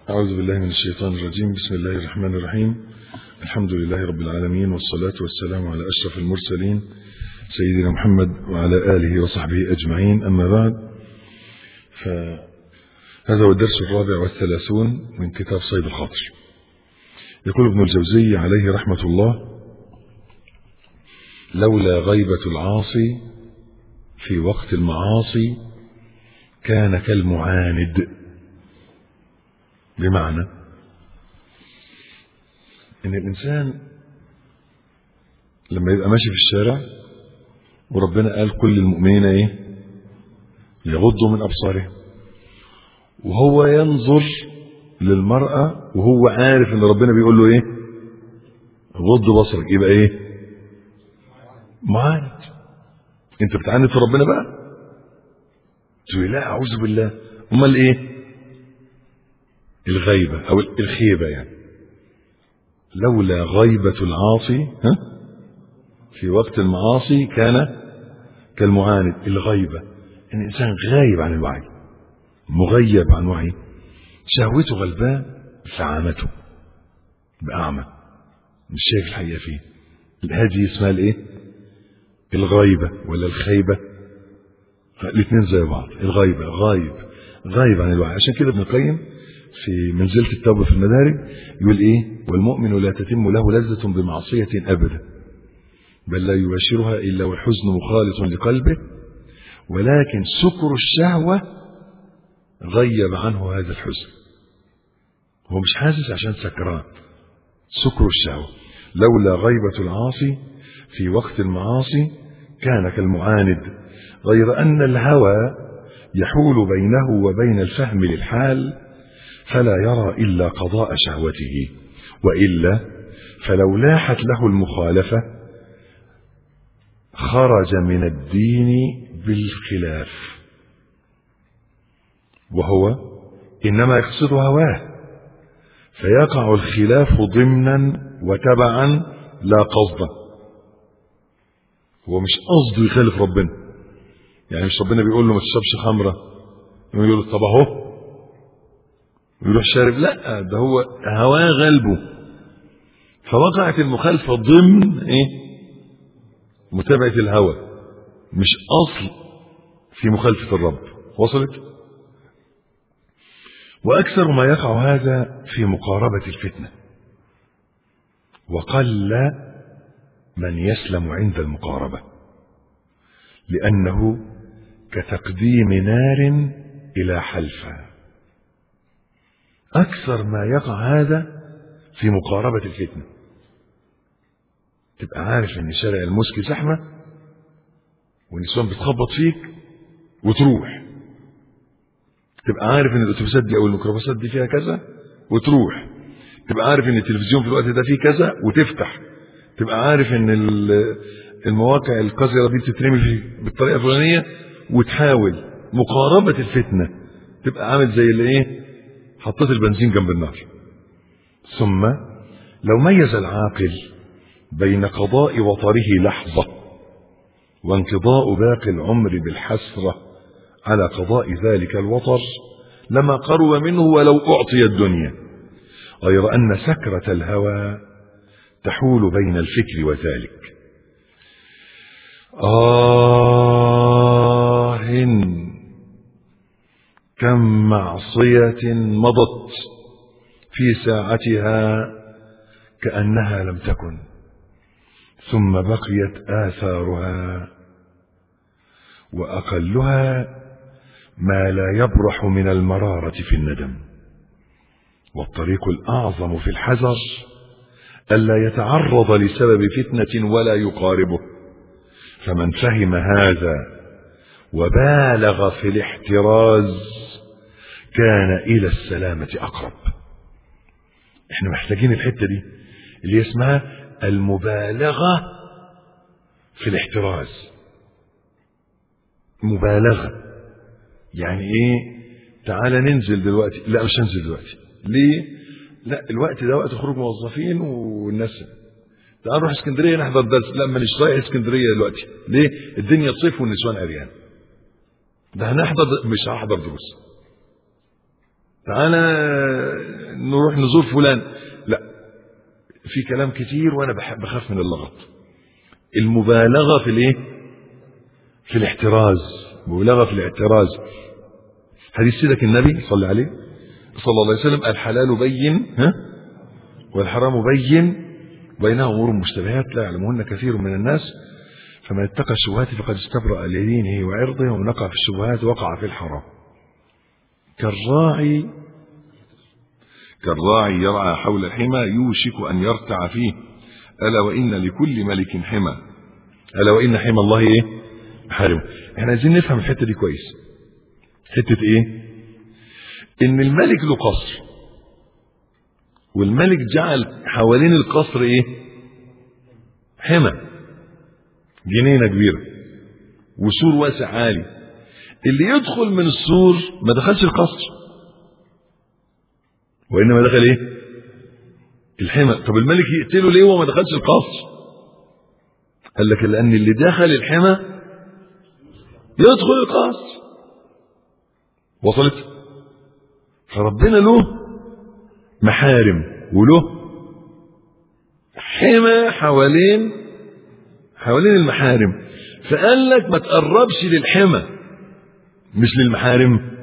أعوذ بالله من الشيطان الرجيم بسم الله الرحمن الرحيم الحمد لله رب العالمين والصلاة والسلام على أشرف المرسلين سيدنا محمد وعلى آله وصحبه أجمعين أما بعد فهذا هو الدرس الرابع والثلاثون من كتاب صيد الخاطر يقول ابن الجوزي عليه رحمة الله لولا غيبة العاصي في وقت المعاصي كان كالمعاند بمعنى ان الانسان لما يبقى ماشي في الشارع وربنا قال كل المؤمنين ايه يغضوا من ابصارهم وهو ينظر للمرأة وهو عارف ان ربنا بيقول له ايه غض بصرك يبقى ايه معاند انت بتعاند في ربنا بقى تقول لا اعوذ بالله امال ايه الغيبة او الخيبة يعني لولا غيبة العاصي ها في وقت المعاصي كان كالمعاند الغيبة ان الانسان غايب عن الوعي مغيب عن وعي شهوته غلبان فعامته بأعمى مش شايف الحقيقة فيه هذه اسمها الايه الغيبة ولا الخيبة الاثنين زي بعض الغيبة غايب غايب عن الوعي عشان كده ابن القيم في منزلة التوبة في المدارج يقول ايه والمؤمن لا تتم له لذة بمعصية ابدا بل لا يباشرها الا والحزن مخالط لقلبه ولكن سكر الشهوة غيب عنه هذا الحزن هو مش حاسس عشان سكران سكر الشهوة لولا غيبة العاصي في وقت المعاصي كان كالمعاند غير أن الهوى يحول بينه وبين الفهم للحال فلا يرى إلا قضاء شهوته وإلا فلو لاحت له المخالفة خرج من الدين بالخلاف وهو إنما يقصد هواه فيقع الخلاف ضمنا وتبعا لا قصدا هو مش قصده يخالف ربنا يعني مش ربنا بيقول له ما تشربش خمره يقول له طب اهو يروح شارب لا ده هو هواه غلبه فوقعت المخالفه ضمن ايه متابعه الهوى مش اصل في مخالفه الرب وصلت واكثر ما يقع هذا في مقاربه الفتنه وقل من يسلم عند المقاربه لانه كتقديم نار الى حلفه أكثر ما يقع هذا في مقاربة الفتنة تبقى عارف إن شارع المسكي زحمة والنسوان بتخبط فيك وتروح تبقى عارف إن الأتوبيسات دي أو الميكروباصات دي فيها كذا وتروح تبقى عارف إن التلفزيون في الوقت ده فيه كذا وتفتح تبقى عارف إن المواقع القذرة دي بتترمي بالطريقة الفلانية وتحاول مقاربة الفتنة تبقى عامل زي اللي إيه حطيت البنزين جنب النار ثم لو ميز العاقل بين قضاء وطره لحظة وانقضاء باقي العمر بالحسرة على قضاء ذلك الوطر لما قرب منه ولو أعطي الدنيا غير أن سكرة الهوى تحول بين الفكر وذلك آه كم معصية مضت في ساعتها كأنها لم تكن ثم بقيت آثارها وأقلها ما لا يبرح من المرارة في الندم والطريق الأعظم في الحذر ألا يتعرض لسبب فتنة ولا يقاربه فمن فهم هذا وبالغ في الاحتراز كان إلى السلامة أقرب احنا محتاجين الحتة دي اللي اسمها المبالغة في الاحتراز مبالغة يعني ايه تعالى ننزل دلوقتي لا مش هنزل دلوقتي ليه لا الوقت ده وقت خروج موظفين والناس تعال نروح اسكندريه نحضر درس لا مانيش رايح اسكندريه دلوقتي ليه الدنيا صيف والنسوان عريان ده هنحضر مش هحضر دروس تعالى نروح نزور فلان لا في كلام كتير وانا بحب بخاف من اللغط المبالغه في الايه في الاحتراز مبالغه في الاعتراز حديث سيدك النبي صلى عليه صلى الله عليه وسلم الحلال بين ها والحرام بين بينها امور مشتبهات لا يعلمهن كثير من الناس فمن اتقى الشبهات فقد استبرأ لدينه وعرضه ومن وقع في الشبهات وقع في الحرام كالراعي كالراعي يرعى حول الحمى يوشك أن يرتع فيه ألا وإن لكل ملك حمى ألا وإن حمى الله إيه محارم احنا عايزين نفهم الحتة دي كويس حتة إيه إن الملك له قصر والملك جعل حوالين القصر إيه حمى جنينة كبيرة وسور واسع عالي اللي يدخل من السور ما دخلش القصر وإنما دخل إيه الحمى طب الملك يقتله ليه وما دخلش القصر قال لك لأن اللي دخل الحمى يدخل القصر وصلت فربنا له محارم وله حمى حوالين حوالين المحارم فقال لك ما تقربش للحمى مش للمحارم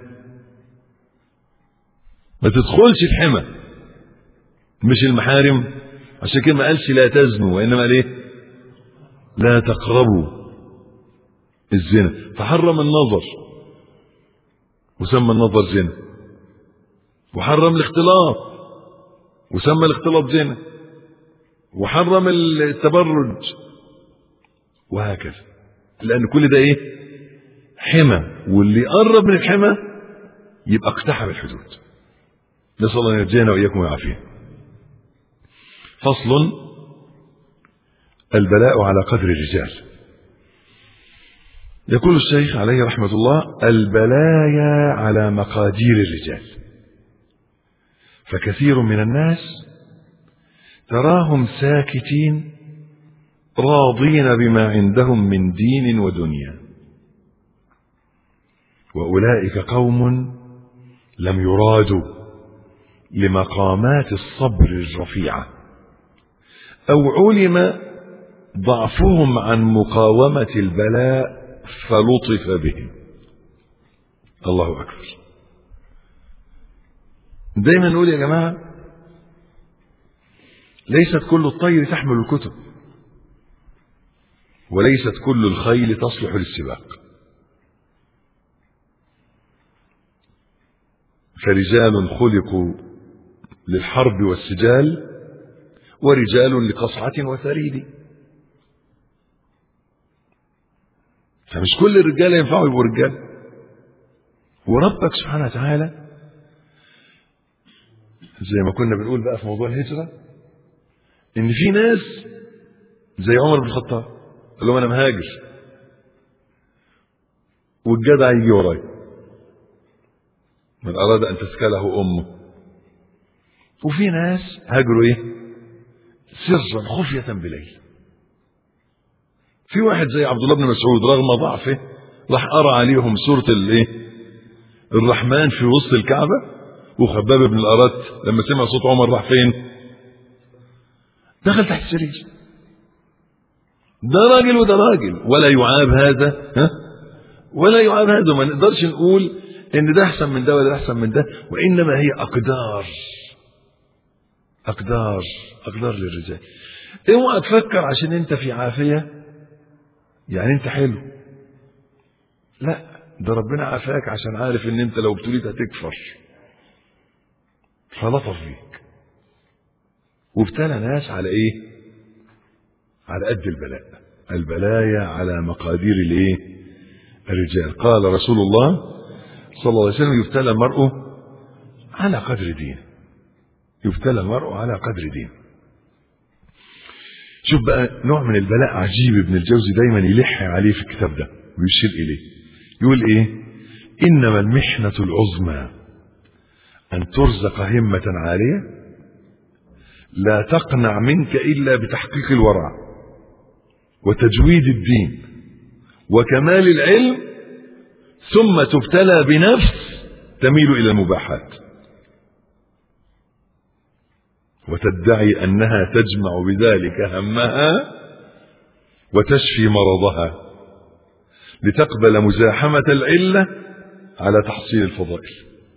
ما تدخلش الحمى مش المحارم عشان كده ما قالش لا تزنوا وانما قال ايه لا تقربوا الزنا فحرم النظر وسمى النظر زنا وحرم الاختلاط وسمى الاختلاط زنا وحرم التبرج وهكذا لان كل ده ايه حمى واللي يقرب من الحمى يبقى اقتحم الحدود نسال الله ان يرجينا واياكم ويعافينا فصل البلاء على قدر الرجال يقول الشيخ عليه رحمه الله البلايا على مقادير الرجال فكثير من الناس تراهم ساكتين راضين بما عندهم من دين ودنيا واولئك قوم لم يرادوا لمقامات الصبر الرفيعه او علم ضعفهم عن مقاومه البلاء فلطف بهم الله اكبر دايما نقول يا جماعه ليست كل الطير تحمل الكتب وليست كل الخيل تصلح للسباق فرجال خلقوا للحرب والسجال ورجال لقصعة وثريد فمش كل الرجال ينفعوا يبقوا رجال وربك سبحانه وتعالى زي ما كنا بنقول بقى في موضوع الهجرة إن في ناس زي عمر بن الخطاب قال لهم أنا مهاجر والجدع يجي ورايا من أراد أن تسكله أمه وفي ناس هاجروا إيه سرا خفية بليل في واحد زي عبد الله بن مسعود رغم ضعفه راح أرى عليهم سورة الإيه الرحمن في وسط الكعبة وخباب بن الأرت لما سمع صوت عمر راح فين دخل تحت السرير ده راجل وده راجل ولا يعاب هذا ها ولا يعاب هذا ما نقدرش نقول ان ده احسن من ده ولا ده احسن من ده وانما هي اقدار اقدار اقدار للرجال اوعى تفكر عشان انت في عافيه يعني انت حلو لا ده ربنا عافاك عشان عارف ان انت لو ابتليت هتكفر فلطف بيك وابتلى ناس على ايه على قد البلاء البلايا على مقادير الايه الرجال قال رسول الله صلى الله عليه وسلم يبتلى المرء على قدر دينه يبتلى المرء على قدر دينه شوف بقى نوع من البلاء عجيب ابن الجوزي دايما يلح عليه في الكتاب ده ويشير اليه يقول ايه انما المحنه العظمى ان ترزق همه عاليه لا تقنع منك الا بتحقيق الورع وتجويد الدين وكمال العلم ثم تبتلى بنفس تميل الى المباحات وتدعي أنها تجمع بذلك همها وتشفي مرضها لتقبل مزاحمة العلة على تحصيل الفضائل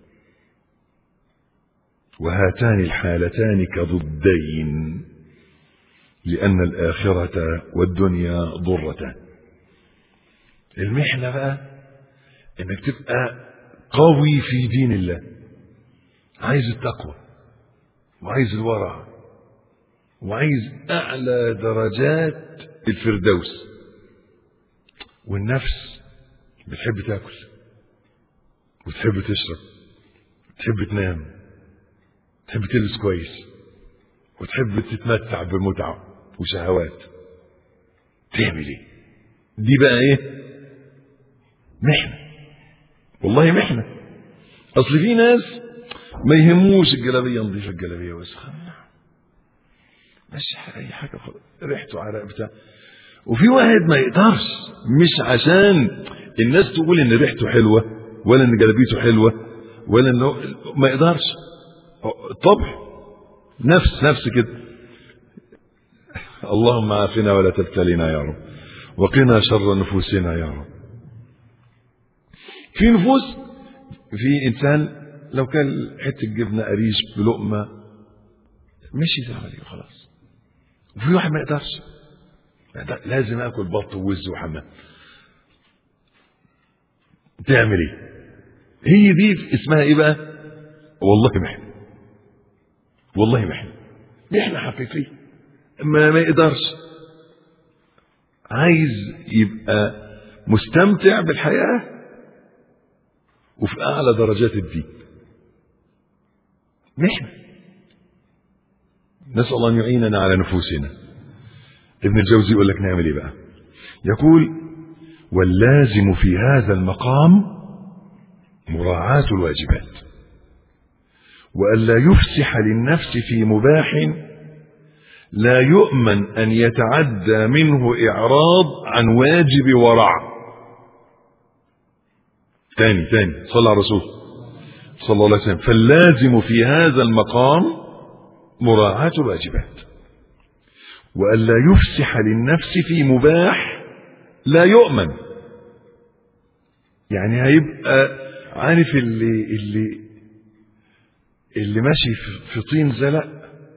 وهاتان الحالتان كضدين لأن الآخرة والدنيا ضرتان المحنة بقى انك تبقى قوي في دين الله عايز التقوى وعايز الورع وعايز اعلى درجات الفردوس والنفس بتحب تاكل وتحب تشرب تحب تنام تحب تلبس كويس وتحب تتمتع بمتعة وشهوات تعمل ايه دي بقى ايه محنة والله محنة اصل في ناس ما يهموش الجلابية نظيفة الجلابية وسخة ماشي اي حاجة خلاص ريحته عرق بتاع وفي واحد ما يقدرش مش عشان الناس تقول ان ريحته حلوة ولا ان جلابيته حلوة ولا انه ما يقدرش طبع نفس نفس كده اللهم عافنا ولا تبتلينا يا رب وقنا شر نفوسنا يا رب في نفوس في انسان لو كان حته جبنه قريش بلقمه مشي زي عليه خلاص وفي واحد ما يقدرش لازم اكل بط ووز وحمام تعمل ايه هي دي اسمها ايه بقى والله محنه والله محنه محنه حقيقيه ما ما يقدرش عايز يبقى مستمتع بالحياه وفي اعلى درجات الدين محنه نسال الله ان يعيننا على نفوسنا ابن الجوزي يقول لك نعمل ايه بقى يقول واللازم في هذا المقام مراعاة الواجبات وألا يفسح للنفس في مباح لا يؤمن أن يتعدى منه إعراض عن واجب ورع تاني تاني صلى على الرسول صلى الله عليه وسلم فاللازم في هذا المقام مراعاة الواجبات وألا يفسح للنفس في مباح لا يؤمن يعني هيبقى عارف اللي اللي اللي ماشي في طين زلق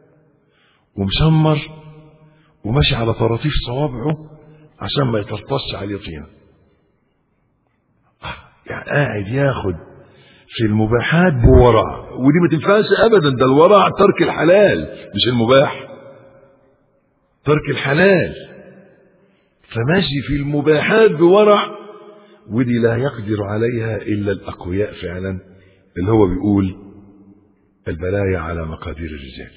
ومشمر وماشي على طراطيف صوابعه عشان ما يطرطش عليه طينه يعني قاعد ياخد في المباحات بورع ودي ما تنفعش ابدا ده الورع ترك الحلال مش المباح ترك الحلال فماشي في المباحات بورع ودي لا يقدر عليها الا الاقوياء فعلا اللي هو بيقول البلايا على مقادير الرجال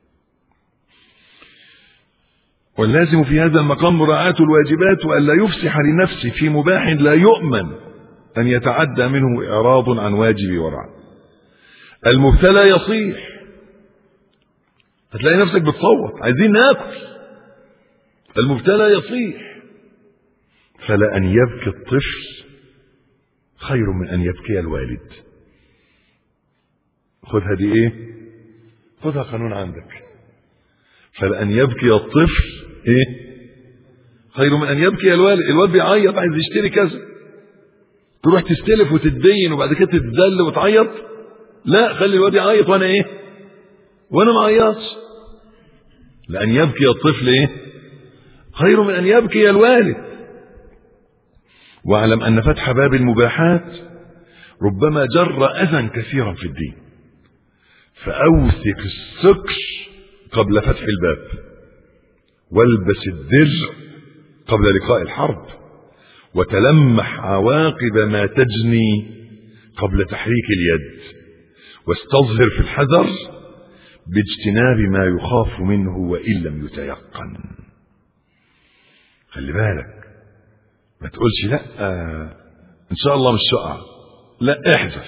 واللازم في هذا المقام مراعاة الواجبات وألا يفسح لنفسه في مباح لا يؤمن أن يتعدى منه إعراض عن واجب ورع المبتلى يصيح هتلاقي نفسك بتصوت عايزين ناكل المبتلى يصيح فلا أن يبكي الطفل خير من أن يبكي الوالد خذها دي ايه خذها قانون عندك فلأن يبكي الطفل ايه خير من أن يبكي الوالد الوالد بيعيط عايز يشتري كذا تروح تستلف وتتدين وبعد كده تتذل وتعيط لا خلي الواد يعيط وانا ايه وانا ما عيطش لأن يبكي الطفل ايه خير من أن يبكي الوالد واعلم أن فتح باب المباحات ربما جر أذى كثيرا في الدين فأوثق السكر قبل فتح الباب والبس الدرع قبل لقاء الحرب وتلمح عواقب ما تجني قبل تحريك اليد واستظهر في الحذر باجتناب ما يخاف منه وإن لم يتيقن خلي بالك ما تقولش لا آه ان شاء الله مش تقع لا احذر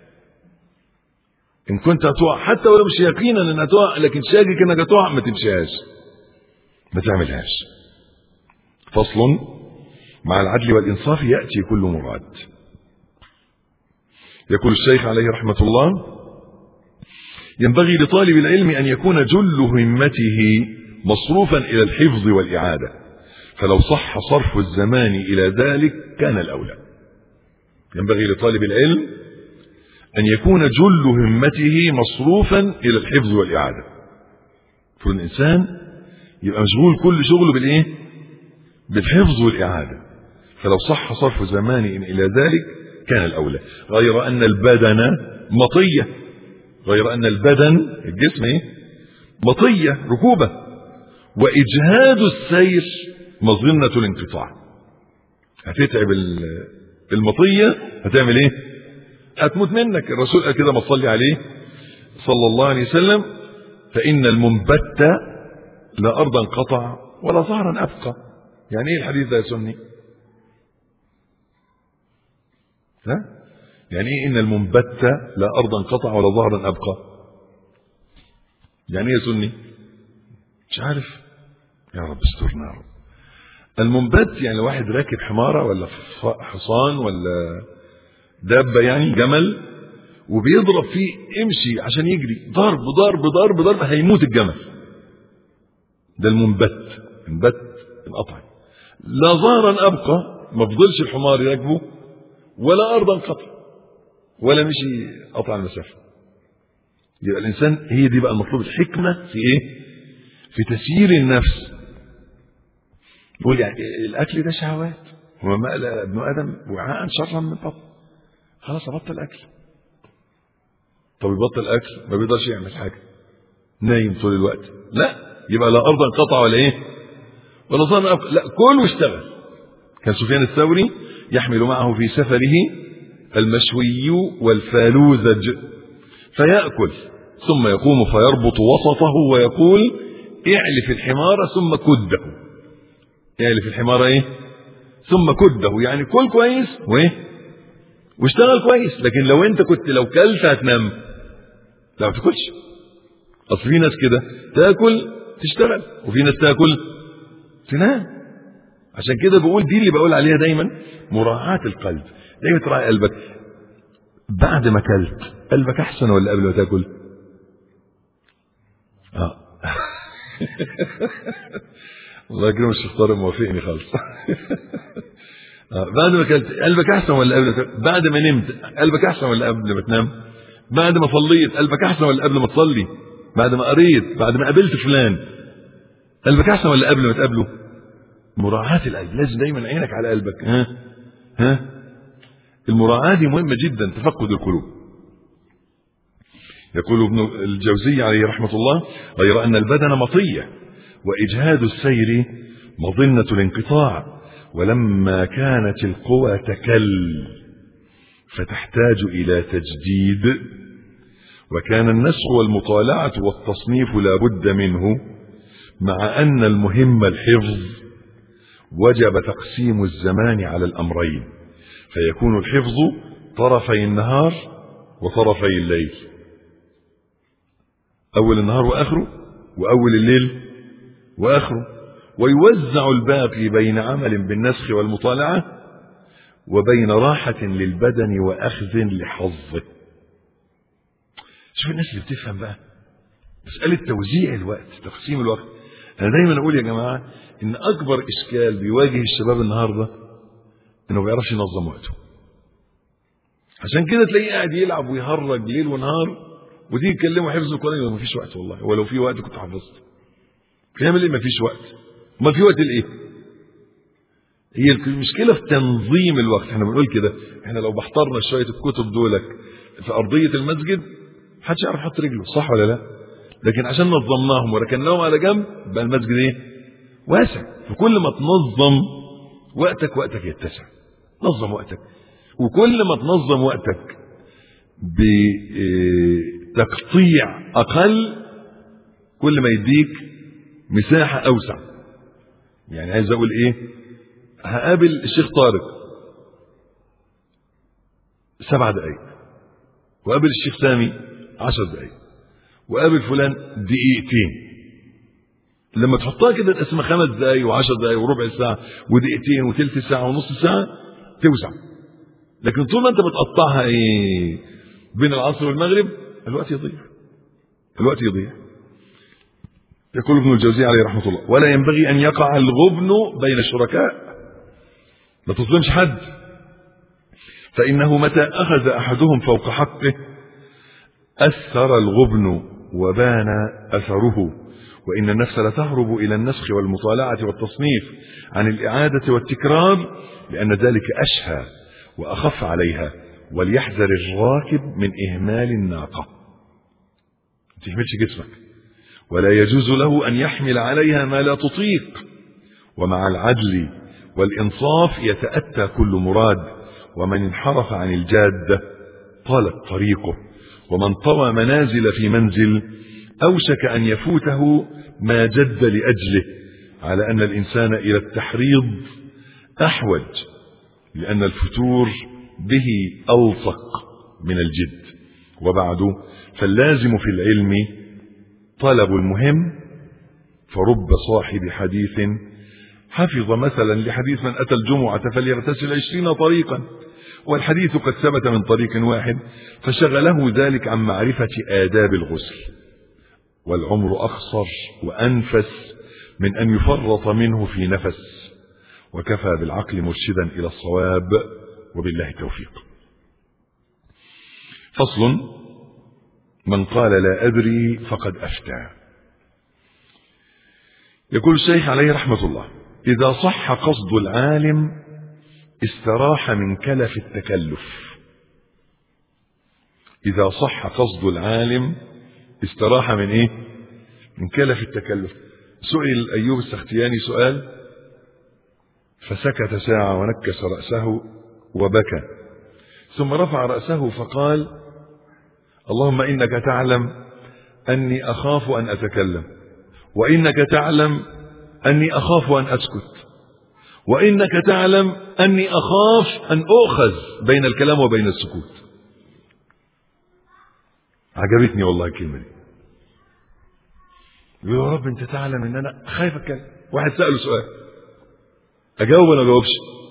ان كنت هتقع حتى ولو مش يقينا انها تقع لكن شاكك انك هتقع ما تمشيهاش ما تعملهاش فصل مع العدل والانصاف ياتي كل مراد يقول الشيخ عليه رحمه الله ينبغي لطالب العلم أن يكون جل همته مصروفا إلى الحفظ والإعادة فلو صح صرف الزمان إلى ذلك كان الأولى ينبغي لطالب العلم أن يكون جل همته مصروفا إلى الحفظ والإعادة فالإنسان يبقى مشغول كل شغله بالإيه؟ بالحفظ والإعادة فلو صح صرف زمان إلى ذلك كان الأولى غير أن البدن مطية غير أن البدن الجسم إيه؟ مطية ركوبة وإجهاد السير مظنة الانقطاع هتتعب المطية هتعمل ايه هتموت منك الرسول قال كده ما تصلي عليه صلى الله عليه وسلم فإن المنبت لا أرضا قطع ولا ظهرا أبقى يعني ايه الحديث ده يا سني ها يعني ايه ان المنبت لا ارضا قطع ولا ظهرا ابقى يعني ايه يا سني مش عارف يا رب استرنا يا رب المنبت يعني واحد راكب حمارة ولا حصان ولا دابة يعني جمل وبيضرب فيه امشي عشان يجري ضرب ضرب ضرب ضرب هيموت الجمل ده المنبت انبت انقطع لا ظهرا ابقى ما فضلش الحمار يركبه ولا ارضا قطع ولا مشي قطع المسافه يبقى الانسان هي دي بقى المطلوب الحكمه في ايه في تسيير النفس يقول يعني الاكل ده شهوات وما مال ابن ادم وعاء شرا من بطن خلاص ابطل اكل طب يبطل اكل ما بيقدرش يعمل حاجه نايم طول الوقت لا يبقى لا ارضا قطع ولا ايه ولا ظن لا كل واشتغل كان سفيان الثوري يحمل معه في سفره المشوي والفالوذج فيأكل ثم يقوم فيربط وسطه ويقول اعلف الحمار ثم كده اعلف الحمار ايه ثم كده يعني كل كويس وايه واشتغل كويس لكن لو انت كنت لو كلت هتنام لا ما تاكلش اصل في ناس كده تاكل تشتغل وفي ناس تاكل تنام عشان كده بقول دي اللي بقول عليها دايما مراعاة القلب دايما تراعي قلبك بعد ما اكلت قلبك احسن ولا قبل ما تاكل اه الله يكرم الشيخ طارق موافقني خالص آه. بعد ما اكلت قلبك احسن ولا قبل ما تاكل بعد ما نمت قلبك احسن ولا قبل ما تنام بعد ما صليت قلبك احسن ولا قبل ما تصلي بعد ما قريت بعد ما قابلت فلان قلبك احسن ولا قبل ما تقابله مراعاة القلب لازم دايما عينك على قلبك ها ها المراعاة دي مهمة جدا تفقد القلوب يقول ابن الجوزي عليه رحمة الله غير أن البدن مطية وإجهاد السير مظنة الانقطاع ولما كانت القوى تكل فتحتاج إلى تجديد وكان النسخ والمطالعة والتصنيف لا بد منه مع أن المهم الحفظ وجب تقسيم الزمان على الأمرين فيكون الحفظ طرفي النهار وطرفي الليل أول النهار وآخره وأول الليل وآخره ويوزع الباقي بين عمل بالنسخ والمطالعة وبين راحة للبدن وأخذ لحظه شوف الناس اللي بتفهم بقى مسألة توزيع الوقت تقسيم الوقت أنا دايما أقول يا جماعة إن أكبر إشكال بيواجه الشباب النهاردة إنه ما بيعرفش ينظم وقته عشان كده تلاقيه قاعد يلعب ويهرج ليل ونهار وتيجي تكلمه حفظ القرآن ما فيش وقت والله ولو في وقت كنت حفظت بيعمل ايه ما فيش وقت ما في وقت لايه هي المشكله في تنظيم الوقت احنا بنقول كده احنا لو بحضرنا شويه الكتب دولك في ارضيه المسجد محدش يعرف يحط رجله صح ولا لا لكن عشان نظمناهم وركناهم على جنب بقى المسجد ايه واسع فكل ما تنظم وقتك وقتك يتسع نظم وقتك وكل ما تنظم وقتك بتقطيع اقل كل ما يديك مساحه اوسع يعني عايز اقول ايه هقابل الشيخ طارق سبع دقايق وقابل الشيخ سامي عشر دقايق وقابل فلان دقيقتين لما تحطها كده تقسمها خمس دقايق وعشر دقايق وربع ساعة ودقيقتين وثلث ساعة ونص ساعة توسع لكن طول ما انت بتقطعها ايه بين العصر والمغرب الوقت يضيع الوقت يضيع يقول ابن الجوزي عليه رحمة الله ولا ينبغي أن يقع الغبن بين الشركاء ما تظلمش حد فإنه متى أخذ أحدهم فوق حقه أثر الغبن وبان أثره وإن النفس لتهرب إلى النسخ والمطالعة والتصنيف عن الإعادة والتكرار لأن ذلك أشهى وأخف عليها وليحذر الراكب من إهمال الناقة ما تهملش جسمك ولا يجوز له أن يحمل عليها ما لا تطيق ومع العدل والإنصاف يتأتى كل مراد ومن انحرف عن الجادة طالت طريقه ومن طوى منازل في منزل أوشك أن يفوته ما جد لأجله على أن الإنسان إلى التحريض أحوج لأن الفتور به ألصق من الجد وبعد فاللازم في العلم طلب المهم فرب صاحب حديث حفظ مثلا لحديث من أتى الجمعة فليغتسل عشرين طريقا والحديث قد ثبت من طريق واحد فشغله ذلك عن معرفة آداب الغسل والعمر أقصر وأنفس من أن يفرط منه في نفس وكفى بالعقل مرشدا إلى الصواب وبالله التوفيق فصل من قال لا أدري فقد أفتى يقول الشيخ عليه رحمة الله إذا صح قصد العالم استراح من كلف التكلف إذا صح قصد العالم استراح من إيه من كلف التكلف سئل أيوب السختياني سؤال فسكت ساعة ونكس رأسه وبكى ثم رفع رأسه فقال اللهم إنك تعلم أني أخاف أن أتكلم وإنك تعلم أني أخاف أن أسكت وإنك تعلم أني أخاف أن أؤخذ بين الكلام وبين السكوت عجبتني والله الكلمة دي يقول يا رب أنت تعلم أن أنا خايف أتكلم واحد سأله سؤال أجاوب ولا ما أجاوبش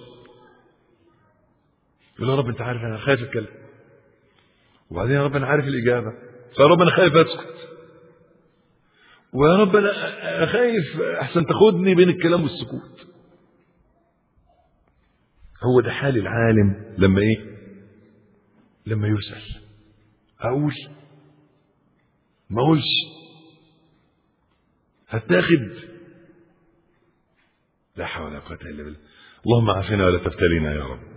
يقول يا رب أنت عارف أنا خايف أتكلم وبعدين يا رب أنا عارف الإجابة فيا رب أنا خايف أسكت ويا رب أنا خايف أحسن تاخدني بين الكلام والسكوت هو ده حال العالم لما ايه لما يسأل اقول ما اقولش هتاخد لا حول ولا قوة الا بالله اللهم عافنا ولا تبتلينا يا رب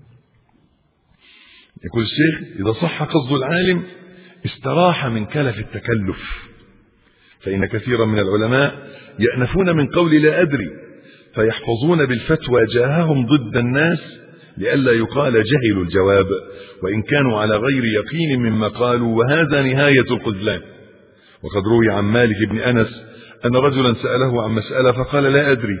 يقول الشيخ اذا صح قصد العالم استراح من كلف التكلف فان كثيرا من العلماء يأنفون من قول لا ادري فيحفظون بالفتوى جاههم ضد الناس لئلا يقال جهلوا الجواب وإن كانوا على غير يقين مما قالوا وهذا نهاية الخذلان وقد روي عن مالك بن أنس أن رجلا سأله عن مسألة فقال لا أدري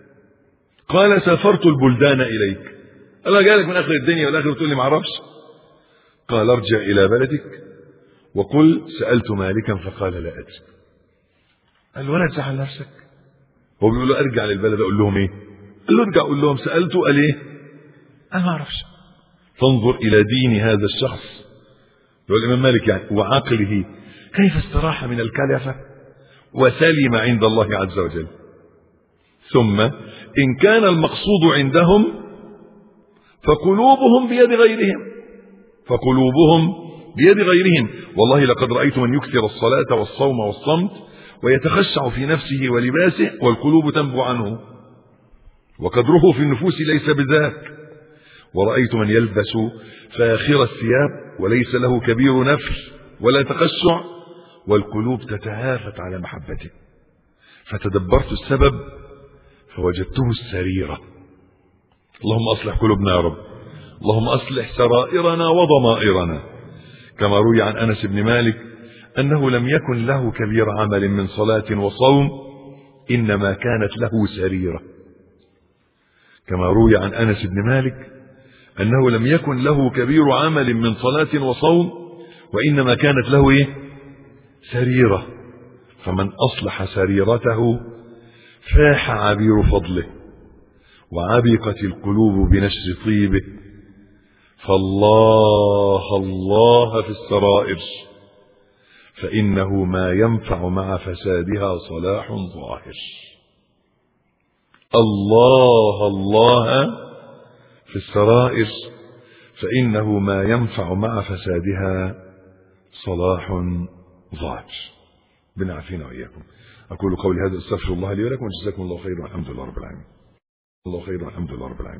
قال سافرت البلدان إليك أنا جالك من آخر الدنيا والآخر تقول لي معرفش قال ارجع إلى بلدك وقل سألت مالكا فقال لا أدري قال ولا تزعل نفسك هو بيقول له ارجع للبلد اقول لهم ايه قال له ارجع اقول لهم سالته قال ايه انا ما اعرفش فانظر الى دين هذا الشخص هو الامام مالك يعني وعقله كيف استراح من الكلفه وسلم عند الله عز وجل ثم ان كان المقصود عندهم فقلوبهم بيد غيرهم فقلوبهم بيد غيرهم والله لقد رايت من يكثر الصلاه والصوم والصمت ويتخشع في نفسه ولباسه والقلوب تنبو عنه وقدره في النفوس ليس بذاك ورأيت من يلبس فاخر الثياب وليس له كبير نفل ولا تخشع والقلوب تتهافت على محبته فتدبرت السبب فوجدته السريرة اللهم أصلح قلوبنا يا رب اللهم أصلح سرائرنا وضمائرنا كما روي عن أنس بن مالك أنه لم يكن له كبير عمل من صلاة وصوم إنما كانت له سريرة كما روي عن أنس بن مالك أنه لم يكن له كبير عمل من صلاة وصوم وإنما كانت له إيه؟ سريرة فمن أصلح سريرته فاح عبير فضله وعبقت القلوب بنشر طيبه فالله الله في السرائر فإنه ما ينفع مع فسادها صلاح ظاهر الله الله في السرائر فإنه ما ينفع مع فسادها صلاح ظاهر بنا عافينا وإياكم أقول قولي هذا استغفر الله لي ولكم وجزاكم الله خيرا والحمد لله رب العالمين الله خير والحمد لله رب العالمين